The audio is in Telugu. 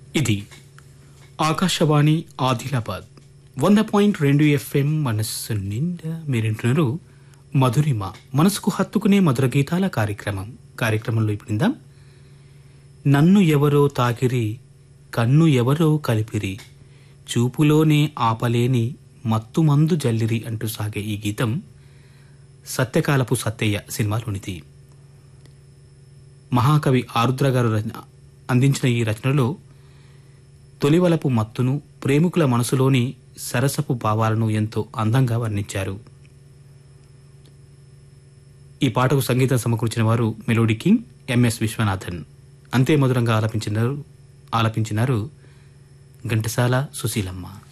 ఇది ఆకాశవాణి ఆదిలాబాద్ వంద పాయింట్ రెండు ఎఫ్ఎం మనస్సు నిండా మీరింటున్నారు మధురిమ మనసుకు హత్తుకునే మధుర గీతాల కార్యక్రమం కార్యక్రమంలో ఇప్పుడు నన్ను ఎవరో తాకిరి కన్ను ఎవరో కలిపిరి చూపులోనే ఆపలేని మత్తుమందు జల్లిరి అంటూ సాగే ఈ గీతం సత్యకాలపు సత్తయ్య సినిమాలోనిది మహాకవి ఆరుద్ర గారు రచన- అందించిన ఈ రచనలో తొలివలపు మత్తును ప్రేమికుల మనసులోని సరసపు భావాలను ఎంతో అందంగా వర్ణించారు ఈ పాటకు సంగీతం సమకూర్చిన వారు మెలోడీ కింగ్ ఎంఎస్ విశ్వనాథన్ అంతే మధురంగా ఆలపించినారు ఆలపించినారు ఘంటసాల సుశీలమ్మ